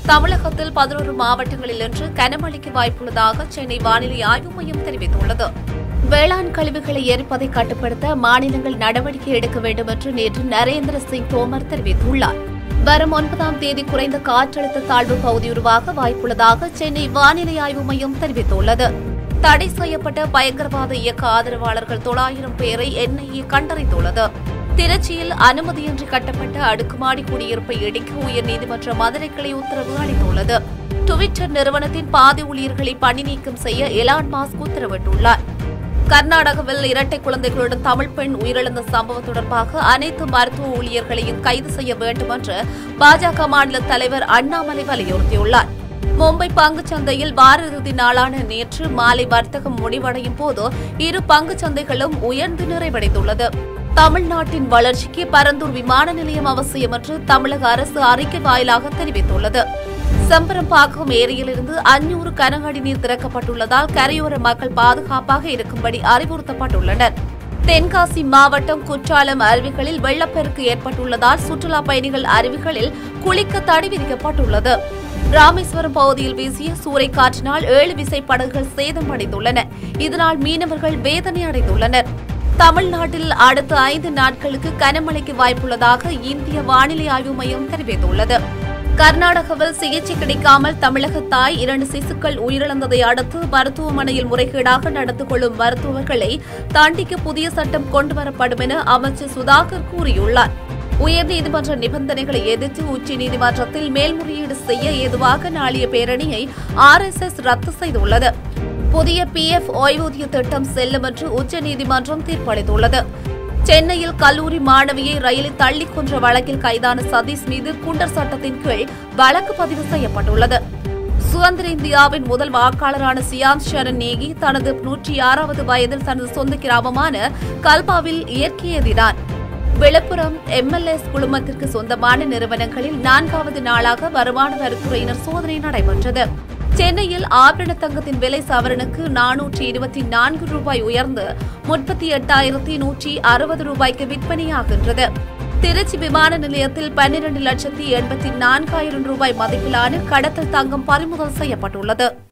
தமிழகத்தில் பதினோரு மாவட்டங்களில் இன்று கனமழைக்கு வாய்ப்புள்ளதாக சென்னை வானிலை ஆய்வு மையம் தெரிவித்துள்ளது வேளாண் கழிவுகளை எரிப்பதை கட்டுப்படுத்த மாநிலங்கள் நடவடிக்கை எடுக்க வேண்டும் என்று நேற்று நரேந்திர சிங் தோமர் தெரிவித்துள்ளார் வரும் ஒன்பதாம் தேதி குறைந்த காற்றழுத்த தாழ்வு பகுதி உருவாக வாய்ப்புள்ளதாக சென்னை வானிலை ஆய்வு மையம் தெரிவித்துள்ளது தடை செய்யப்பட்ட பயங்கரவாத இயக்க ஆதரவாளர்கள் தொள்ளாயிரம் பேரை என்ஐஏ கண்டறிந்துள்ளது திருச்சியில் அனுமதியின்றி கட்டப்பட்ட அடுக்குமாடி குடியிருப்பை இடிக்க உயர்நீதிமன்ற மதுரை கிளை உத்தரவு அளித்துள்ளது டுவிட்டர் நிறுவனத்தின் பாதி ஊழியர்களை பணி நீக்கம் செய்ய எலான் மாஸ்க் உத்தரவிட்டுள்ளார் கர்நாடகாவில் இரட்டை குழந்தைகளுடன் தமிழ் பெண் உயிரிழந்த சம்பவம் தொடர்பாக அனைத்து மருத்துவ ஊழியர்களையும் கைது செய்ய வேண்டும் என்று பாஜக மாநில தலைவர் அண்ணாமலை வலியுறுத்தியுள்ளார் மும்பை பங்குச் சந்தையில் வார இறுதி நாளான நேற்று மாலை வர்த்தகம் முடிவடையும் போது இரு பங்குச் சந்தைகளும் உயர்ந்து நிறைவடைந்துள்ளது தமிழ்நாட்டின் வளர்ச்சிக்கு பரந்தூர் விமான நிலையம் அவசியம் என்று தமிழக அரசு அறிக்கை வாயிலாக தெரிவித்துள்ளது செம்பரம்பாக்கம் ஏரியிலிருந்து அஞ்சூறு கனஅடி நீர் திறக்கப்பட்டுள்ளதால் கரையோர மக்கள் பாதுகாப்பாக இருக்கும்படி அறிவுறுத்தப்பட்டுள்ளனர் தென்காசி மாவட்டம் குற்றாலம் அருவிகளில் வெள்ளப்பெருக்கு ஏற்பட்டுள்ளதால் சுற்றுலா பயணிகள் அருவிகளில் குளிக்க தடை விதிக்கப்பட்டுள்ளது ராமேஸ்வரம் பகுதியில் வீசிய சூறைக்காற்றினால் ஏழு விசைப்படகுகள் சேதமடைந்துள்ளன இதனால் மீனவர்கள் வேதனை அடைந்துள்ளனர் தமிழ்நாட்டில் அடுத்த ஐந்து நாட்களுக்கு கனமழைக்கு வாய்ப்புள்ளதாக இந்திய வானிலை ஆய்வு மையம் தெரிவித்துள்ளது கர்நாடகாவில் சிகிச்சை கிடைக்காமல் தமிழக தாய் இரண்டு சிசுக்கள் உயிரிழந்ததை அடுத்து மருத்துவமனையில் முறைகேடாக நடந்து கொள்ளும் மருத்துவர்களை தண்டிக்க புதிய சட்டம் கொண்டுவரப்படும் என அமைச்சர் சுதாகர் கூறியுள்ளார் உயர்நீதிமன்ற நிபந்தனைகளை எதிர்த்து உச்சநீதிமன்றத்தில் மேல்முறையீடு செய்ய ஏதுவாக நாளைய பேரணியை ஆர்எஸ்எஸ் ரத்து செய்துள்ளது புதிய பிஎஃப் ஓய்வூதிய திட்டம் செல்லும் என்று உச்சநீதிமன்றம் தீர்ப்பளித்துள்ளது சென்னையில் கல்லூரி மாணவியை ரயிலில் தள்ளி கொன்ற வழக்கில் கைதான சதீஷ் மீது குண்டர் சட்டத்தின் கீழ் வழக்கு பதிவு செய்யப்பட்டுள்ளது சுதந்திர இந்தியாவின் முதல் வாக்காளரான சியாம் சரண் நேகி தனது நூற்றி ஆறாவது வயதில் தனது சொந்த கிராமமான கல்பாவில் இயற்கை எதிரார் விழுப்புரம் எம்எல்ஏஸ் குழுமத்திற்கு சொந்தமான நிறுவனங்களில் நான்காவது நாளாக வருமான வரித்துறையினர் சோதனை நடைபெற்றது சென்னையில் ஆபரண தங்கத்தின் விலை சவரனுக்கு நானூற்றி இருபத்தி நான்கு ரூபாய் உயர்ந்து முப்பத்தி எட்டாயிரத்தி நூற்றி அறுபது ரூபாய்க்கு விற்பனையாகின்றது திருச்சி விமான நிலையத்தில் பன்னிரண்டு லட்சத்தி எண்பத்தி நான்காயிரம் ரூபாய் மதிப்பிலான கடத்தல் தங்கம் பறிமுதல் செய்யப்பட்டுள்ளது